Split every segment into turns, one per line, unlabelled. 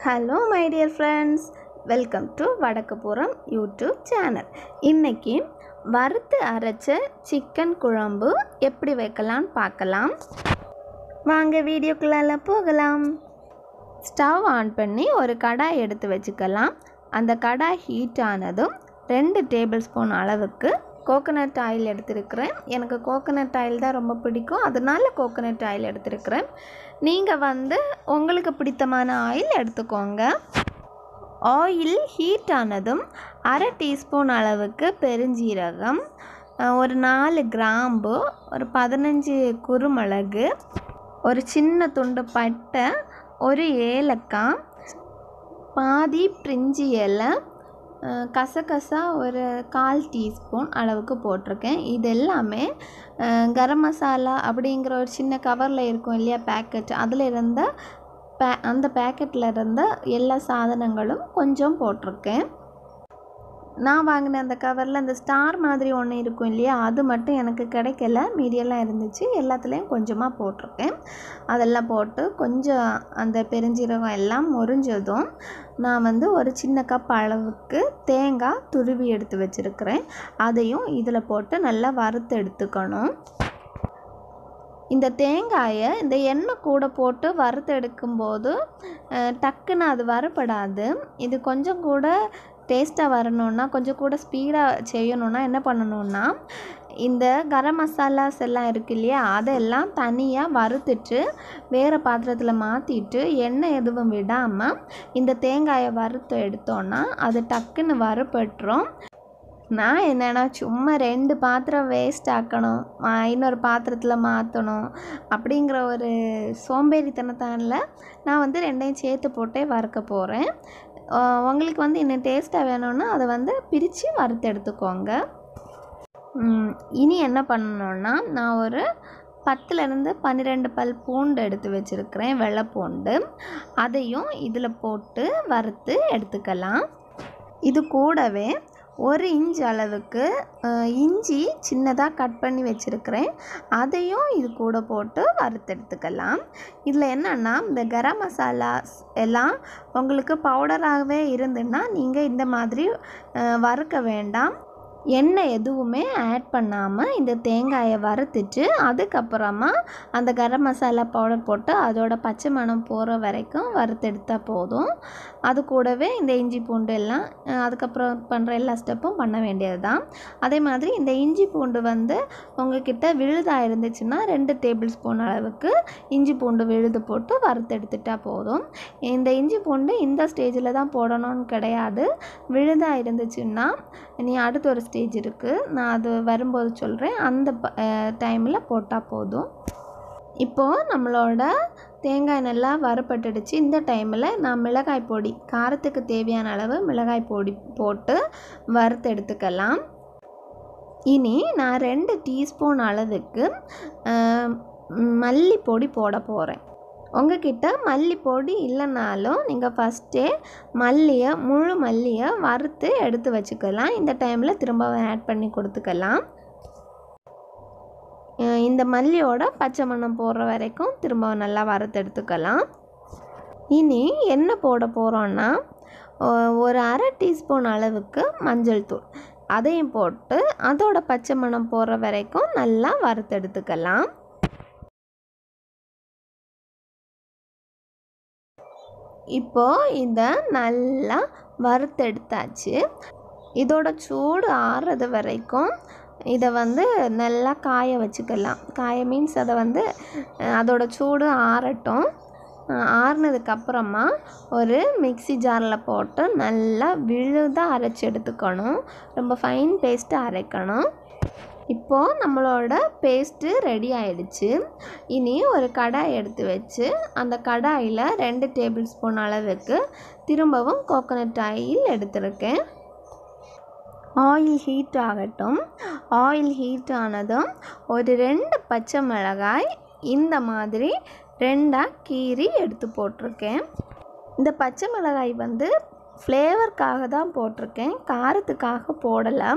hello my dear friends welcome to வடக்குப்புறம் YouTube channel இன்றைக்கி வறுத்து அரைச்ச சிக்கன் குழம்பு எப்படி வைக்கலாம்னு பார்க்கலாம் வாங்க வீடியோக்குள்ளால போகலாம் ஸ்டவ் ஆன் பண்ணி ஒரு கடாய் எடுத்து வச்சுக்கலாம் அந்த கடாய் ஹீட் ஆனதும் ரெண்டு டேபிள் ஸ்பூன் அளவுக்கு கோகனட் ஆயில் எடுத்திருக்கிறேன் எனக்கு கோகனட் ஆயில் தான் ரொம்ப பிடிக்கும் அதனால கோகனட் ஆயில் எடுத்திருக்கிறேன் நீங்கள் வந்து உங்களுக்கு பிடித்தமான ஆயில் எடுத்துக்கோங்க ஆயில் ஹீட் ஆனதும் அரை டீஸ்பூன் அளவுக்கு பெருஞ்சீரகம் அஹ், ஒரு நாலு கிராம்பு ஒரு பதினஞ்சு குருமிளகு ஒரு சின்ன துண்டு பட்டை ஒரு ஏலக்காய் பாதி பிரிஞ்சி இலை அஹ், கசகசா ஒரு கால் டீஸ்பூன் அளவுக்கு போட்டிருக்கேன் இது எல்லாமே அஹ், கரம் மசாலா அப்படிங்கிற ஒரு சின்ன கவரில் இருக்கும் இல்லையா பேக்கெட் அதில் இருந்த பே அந்த பேக்கெட்டில் இருந்த எல்லா சாதனங்களும் கொஞ்சம் போட்டிருக்கேன் நான் வாங்கின அந்த கவரில் அந்த ஸ்டார் மாதிரி ஒன்று இருக்கும் இல்லையா அது மட்டும் எனக்கு கிடைக்கல மீதியெல்லாம் இருந்துச்சு எல்லாத்துலேயும் கொஞ்சமாக போட்டிருக்கேன் அதெல்லாம் போட்டு கொஞ்சம் அந்த பெருஞ்சீரகம் எல்லாம் முறிஞ்சதும் நான் வந்து ஒரு சின்ன கப் அளவுக்கு தேங்காய் துருவி எடுத்து வச்சுருக்கிறேன் அதையும் இதில் போட்டு நல்லா வறுத்து எடுத்துக்கணும் இந்த தேங்காயை இந்த எண்ணெய் கூட போட்டு வறுத்து எடுக்கும்போது அஹ், டக்குன்னு அது வறுபடாது இது கொஞ்சம் கூட டேஸ்ட்டாக வரணுன்னா கொஞ்சம் கூட ஸ்பீடாக செய்யணுன்னா என்ன பண்ணணுன்னா இந்த கரம் மசாலாஸ் எல்லாம் இருக்கு இல்லையா அதெல்லாம் தனியாக வறுத்துட்டு வேறு பாத்திரத்தில் மாற்றிட்டு எண்ணெய் எதுவும் விடாமல் இந்த தேங்காயை வறுத்து எடுத்தோன்னா அது டக்குன்னு வறுபட்டுரும் நான் என்னென்னா சும்மா ரெண்டு பாத்திரம் வேஸ்ட் ஆக்கணும் மா- இன்னொரு பாத்திரத்தில் மாற்றணும் அப்படிங்கிற ஒரு சோம்பேறித்தனத்தானில் நான் வந்து ரெண்டையும் சேர்த்து போட்டே வறுக்க போகிறேன் உங்களுக்கு வந்து இன்னும் டேஸ்ட்டாக வேணும்னா அதை வந்து பிரித்து வறுத்து எடுத்துக்கோங்க ம், இனி என்ன பண்ணணுன்னா நான் ஒரு பத்துலேருந்து பன்னிரெண்டு பல் பூண்டு எடுத்து வச்சுருக்கிறேன் வெள்ளை பூண்டு அதையும் இதில் போட்டு வறுத்து எடுத்துக்கலாம் இது கூடவே ஒரு இன்ச் அளவுக்கு அஹ், இஞ்சி சின்னதாக கட் பண்ணி வச்சுருக்கிறேன் அதையும் இது கூட போட்டு வறுத்தெடுத்துக்கலாம் இதில் என்னென்னா இந்த கரம் மசாலாஸ் எல்லாம் உங்களுக்கு பவுடராகவே இருந்துன்னா நீங்கள் இந்த மாதிரி அஹ், வறுக்க வேண்டாம் எண்ணெய் எதுவுமே ஆட் பண்ணாமல் இந்த தேங்காயை வறுத்துட்டு அதுக்கப்புறமா அந்த கரம் மசாலா பவுடர் போட்டு அதோட பச்சை மணம் போகிற வரைக்கும் வறுத்தெடுத்தால் போதும் அது கூடவே இந்த இஞ்சி பூண்டு எல்லாம் அஹ், அதுக்கப்புறம் பண்ணுற எல்லா ஸ்டெப்பும் பண்ண வேண்டியது தான் அதே மாதிரி இந்த இஞ்சி பூண்டு வந்து உங்ககிட்ட விழுதாக இருந்துச்சுன்னா ரெண்டு டேபிள் ஸ்பூன் அளவுக்கு இஞ்சி பூண்டு விழுது போட்டு வறுத்தெடுத்துட்டா போதும் இந்த இஞ்சி பூண்டு இந்த ஸ்டேஜில் தான் போடணும்னு கிடையாது விழுதாக இருந்துச்சுன்னா நீ அடுத்த ஒரு ஸ்டேஜ் இருக்குது நான் அது வரும்போது சொல்கிறேன் அந்த டைமில் போட்டால் போதும் இப்போது நம்மளோட தேங்காய் நல்லா வறுபட்டுடுச்சு இந்த டைமில் நான் மிளகாய் பொடி காரத்துக்கு தேவையான அளவு மிளகாய் பொடி போட்டு வறுத்து எடுத்துக்கலாம் இனி நான் ரெண்டு டீஸ்பூன் அளவுக்கு அஹ், மல்லி பொடி போட போகிறேன் உங்ககிட்ட மல்லி பொடி இல்லைனாலும் நீங்கள் ஃபஸ்ட்டே மல்லியை முழு மல்லியை வறுத்து எடுத்து வச்சுக்கலாம் இந்த டைமில் திரும்ப ஆட் பண்ணி கொடுத்துக்கலாம் அஹ் இந்த மல்லியோட பச்சை மணம் போடுற வரைக்கும் திரும்ப நல்லா வறுத்து எடுத்துக்கலாம் இனி என்ன போட போகிறோன்னா ஒரு அரை டீஸ்பூன் அளவுக்கு மஞ்சள் தூள் அதையும் போட்டு அதோட பச்சை மணம் போடுற வரைக்கும் நல்லா வறுத்து எடுத்துக்கலாம் இப்போ இதை நல்லா வறுத்தெடுத்தாச்சு இதோட சூடு ஆறுறது வரைக்கும் இதை வந்து நல்லா காய வச்சுக்கலாம் காய மீன்ஸ் அதை வந்து அஹ், அதோட சூடு ஆறட்டும் அஹ், ஆறுனதுக்கப்புறமா ஒரு மிக்ஸி ஜாரில் போட்டு நல்லா விழுதாக அரைச்சி எடுத்துக்கணும் ரொம்ப ஃபைன் பேஸ்ட்டு அரைக்கணும் இப்போது நம்மளோட பேஸ்ட்டு ரெடி ஆயிடுச்சு இனி ஒரு கடாய் எடுத்து வச்சு அந்த கடாயில் ரெண்டு டேபிள் ஸ்பூன் அளவுக்கு திரும்பவும் கோகோனட் ஆயில் எடுத்திருக்கேன் ஆயில் ஹீட் ஆகட்டும் ஆயில் ஹீட் ஆனதும் ஒரு ரெண்டு பச்சை மிளகாய் இந்த மாதிரி ரெண்டாக கீறி எடுத்து போட்டிருக்கேன் இந்த பச்சை மிளகாய் வந்து ஃப்ளேவருக்காக தான் போட்டிருக்கேன் காரத்துக்காக போடலை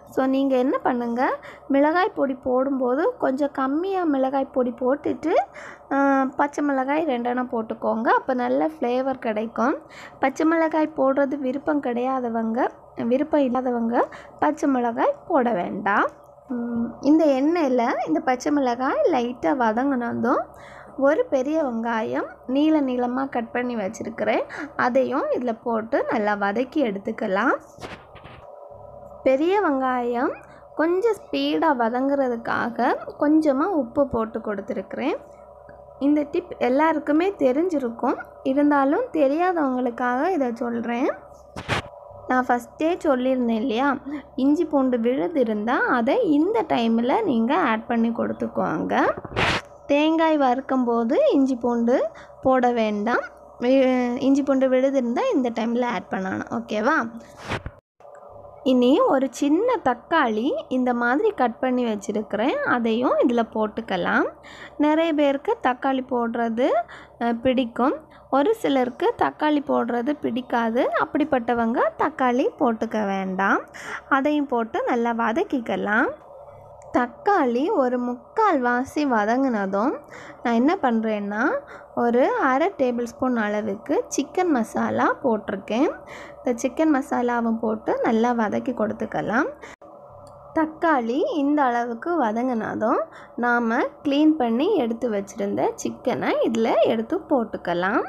ஸோ நீங்கள் என்ன பண்ணுங்கள் மிளகாய் பொடி போடும்போது கொஞ்சம் கம்மியாக மிளகாய் பொடி போட்டுட்டு பச்சை மிளகாய் ரெண்டெண்ணம் போட்டுக்கோங்க அப்போ நல்ல ஃப்ளேவர் கிடைக்கும் பச்சை மிளகாய் போடுறது விருப்பம் கிடையாதவங்க விருப்பம் இல்லாதவங்க பச்சை மிளகாய் போட வேண்டாம் இந்த எண்ணெயில் இந்த பச்சை மிளகாய் லைட்டாக வதங்கினதும் ஒரு பெரிய வெங்காயம் நீள நீளமாக கட் பண்ணி வச்சுருக்கிறேன் அதையும் இதில் போட்டு நல்லா வதக்கி எடுத்துக்கலாம் பெரிய வெங்காயம் கொஞ்சம் ஸ்பீடாக வதங்குறதுக்காக கொஞ்சமாக உப்பு போட்டு கொடுத்துருக்குறேன் இந்த டிப் எல்லாருக்குமே தெரிஞ்சிருக்கும் இருந்தாலும் தெரியாதவங்களுக்காக இதை சொல்கிறேன் நான் ஃபஸ்ட்டே சொல்லியிருந்தேன் இல்லையா இஞ்சி பூண்டு விழுது இருந்தால் அதை இந்த டைமில் நீங்கள் ஆட் பண்ணி கொடுத்துக்கோங்க தேங்காய் வறுக்கும் போது இஞ்சி பூண்டு போட வேண்டாம் இஞ்சி பூண்டு விழுது இருந்தால் இந்த டைமில் ஆட் பண்ணணும் ஓகேவா இனி ஒரு சின்ன தக்காளி இந்த மாதிரி கட் பண்ணி வச்சுருக்கிறேன் அதையும் இதில் போட்டுக்கலாம் நிறைய பேருக்கு தக்காளி போடுறது பிடிக்கும் ஒரு சிலருக்கு தக்காளி போடுறது பிடிக்காது அப்படிப்பட்டவங்க தக்காளி போட்டுக்க வேண்டாம் அதையும் போட்டு நல்லா வதக்கிக்கலாம் தக்காளி ஒரு முக்கால் வாசி வதங்கினதும் நான் என்ன பண்ணுறேன்னா ஒரு அரை டேபிள் ஸ்பூன் அளவுக்கு சிக்கன் மசாலா போட்டிருக்கேன் இந்த சிக்கன் மசாலாவும் போட்டு நல்லா வதக்கி கொடுத்துக்கலாம் தக்காளி இந்த அளவுக்கு வதங்கினதும் நாம் க்ளீன் பண்ணி எடுத்து வச்சுருந்த சிக்கனை இதில் எடுத்து போட்டுக்கலாம்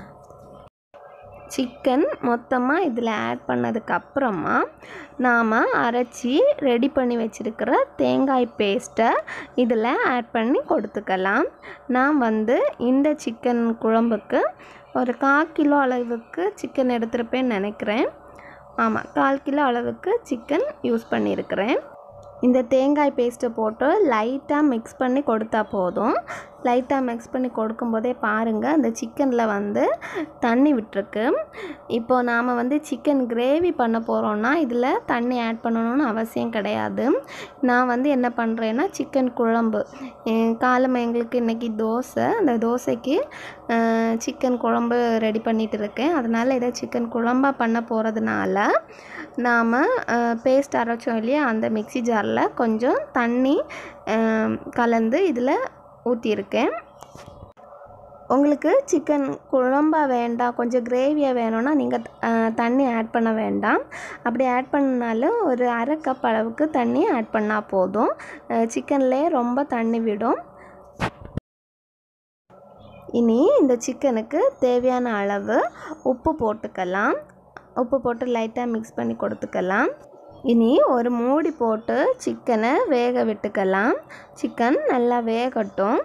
சிக்கன் மொத்தமாக இதில் ஆட் பண்ணதுக்கப்புறமா நாம் அரைச்சி ரெடி பண்ணி வச்சுருக்கிற தேங்காய் பேஸ்ட்டை இதில் ஆட் பண்ணி கொடுத்துக்கலாம் நான் வந்து இந்த சிக்கன் குழம்புக்கு ஒரு கால் கிலோ அளவுக்கு சிக்கன் எடுத்துருப்பேன்னு நினைக்கிறேன் ஆமாம் கால் கிலோ அளவுக்கு சிக்கன் யூஸ் பண்ணியிருக்கிறேன் இந்த தேங்காய் பேஸ்ட்டை போட்டு லைட்டாக மிக்ஸ் பண்ணி கொடுத்தா போதும் லைட்டாக மிக்ஸ் பண்ணி கொடுக்கும்போதே பாருங்கள் அந்த சிக்கனில் வந்து தண்ணி விட்டுருக்கு இப்போது நாம் வந்து சிக்கன் கிரேவி பண்ண போகிறோன்னா இதில் தண்ணி ஆட் பண்ணணும்னு அவசியம் கிடையாது நான் வந்து என்ன பண்ணுறேன்னா சிக்கன் குழம்பு காலம் எங்களுக்கு இன்றைக்கி தோசை அந்த தோசைக்கு சிக்கன் குழம்பு ரெடி பண்ணிகிட்டு இருக்கேன் அதனால் இதை சிக்கன் குழம்பாக பண்ண போகிறதுனால நாம் பேஸ்ட் அரைச்சோம் இல்லையா அந்த மிக்சி ஜாரில் கொஞ்சம் தண்ணி கலந்து இதில் ஊற்றியிருக்கேன் உங்களுக்கு சிக்கன் குழம்பாக வேண்டாம் கொஞ்சம் கிரேவியாக வேணும்னா நீங்கள் தண்ணி ஆட் பண்ண வேண்டாம் அப்படி ஆட் பண்ணாலும் ஒரு அரை கப் அளவுக்கு தண்ணி ஆட் பண்ணால் போதும் சிக்கன்லேயே ரொம்ப தண்ணி விடும் இனி இந்த சிக்கனுக்கு தேவையான அளவு உப்பு போட்டுக்கலாம் உப்பு போட்டு லைட்டாக மிக்ஸ் பண்ணி கொடுத்துக்கலாம் இனி ஒரு மூடி போட்டு சிக்கனை வேக விட்டுக்கலாம் சிக்கன் நல்லா வேகட்டும்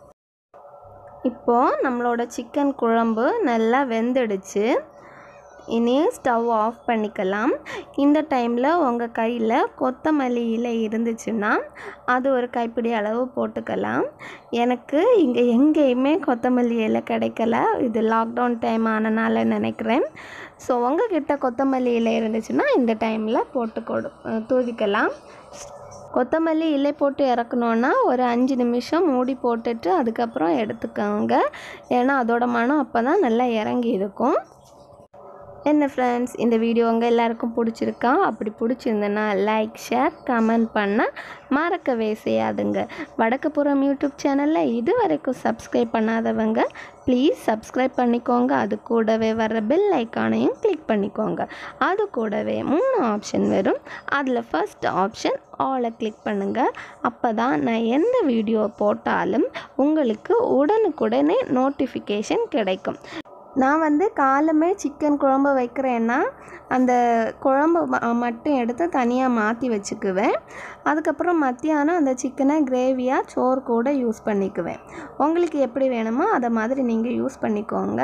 இப்போது நம்மளோட சிக்கன் குழம்பு நல்லா வெந்துடுச்சு இனி ஸ்டவ் ஆஃப் பண்ணிக்கலாம் இந்த டைமில் உங்கள் கையில் கொத்தமல்லி இலை இருந்துச்சுன்னா அது ஒரு கைப்பிடி அளவு போட்டுக்கலாம் எனக்கு இங்கே எங்கேயுமே கொத்தமல்லி இலை கிடைக்கல இது லாக்டவுன் டைம் ஆனனால நினைக்கிறேன் ஸோ உங்ககிட்ட கொத்தமல்லி இலை இருந்துச்சுன்னா இந்த டைமில் போட்டு கொடு தூவிக்கலாம் கொத்தமல்லி இலை போட்டு இறக்கணுன்னா ஒரு அஞ்சு நிமிஷம் மூடி போட்டுட்டு அதுக்கப்புறம் எடுத்துக்கோங்க ஏன்னா அதோட மனம் அப்போ தான் நல்லா இறங்கி இருக்கும் என்ன ஃப்ரெண்ட்ஸ் இந்த வீடியோ உங்கள் எல்லாருக்கும் பிடிச்சிருக்கா அப்படி பிடிச்சிருந்தேன்னா லைக் ஷேர் கமெண்ட் பண்ண மறக்கவே செய்யாதுங்க வடக்குப்புறம் யூடியூப் சேனலில் இது வரைக்கும் சப்ஸ்கிரைப் பண்ணாதவங்க ப்ளீஸ் சப்ஸ்கிரைப் பண்ணிக்கோங்க அது கூடவே வர்ற பெல் ஐக்கானையும் கிளிக் பண்ணிக்கோங்க அது கூடவே மூணு ஆப்ஷன் வரும் அதில் ஃபர்ஸ்ட் ஆப்ஷன் ஆலை கிளிக் பண்ணுங்கள் அப்போ தான் நான் எந்த வீடியோ போட்டாலும் உங்களுக்கு உடனுக்குடனே நோட்டிஃபிகேஷன் கிடைக்கும் நான் வந்து காலமே சிக்கன் குழம்பு வைக்கிறேன்னா அந்த குழம்பு ம- மட்டும் எடுத்து தனியாக மாற்றி வச்சுக்குவேன் அதுக்கப்புறம் மத்தியானம் அந்த சிக்கனை கிரேவியாக சோறு கூட யூஸ் பண்ணிக்குவேன் உங்களுக்கு எப்படி வேணுமோ அதை மாதிரி நீங்கள் யூஸ் பண்ணிக்கோங்க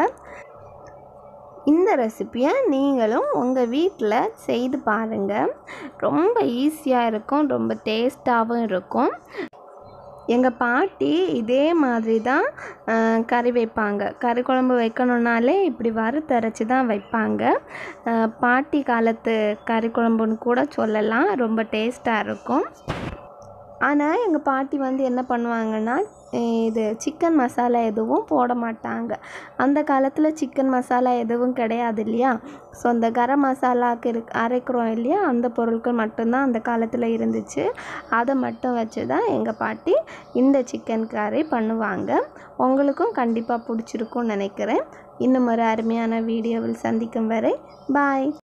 இந்த ரெசிப்பியை நீங்களும் உங்கள் வீட்டில் செய்து பாருங்கள் ரொம்ப ஈஸியாக இருக்கும் ரொம்ப டேஸ்ட்டாகவும் இருக்கும் எங்கள் பாட்டி இதே மாதிரி தான் அஹ், கறி வைப்பாங்க கறி குழம்பு வைக்கணுன்னாலே இப்படி வறுத்தரைச்சி தான் வைப்பாங்க அஹ், பாட்டி காலத்து கறி குழம்புன்னு கூட சொல்லலாம் ரொம்ப டேஸ்ட்டாக இருக்கும் ஆனால் எங்கள் பாட்டி வந்து என்ன பண்ணுவாங்கன்னா இது சிக்கன் மசாலா எதுவும் போட மாட்டாங்க அந்த காலத்தில் சிக்கன் மசாலா எதுவும் கிடையாது இல்லையா ஸோ அந்த கரம் மசாலாவுக்கு இரு அரைக்கிறோம் இல்லையா அந்த பொருட்கள் மட்டும்தான் அந்த காலத்தில் இருந்துச்சு அதை மட்டும் வச்சு தான் எங்கள் பாட்டி இந்த சிக்கன் கறி பண்ணுவாங்க உங்களுக்கும் கண்டிப்பாக பிடிச்சிருக்கும்னு நினைக்கிறேன் இன்னும் ஒரு அருமையான வீடியோவில் சந்திக்கும் வரை பாய்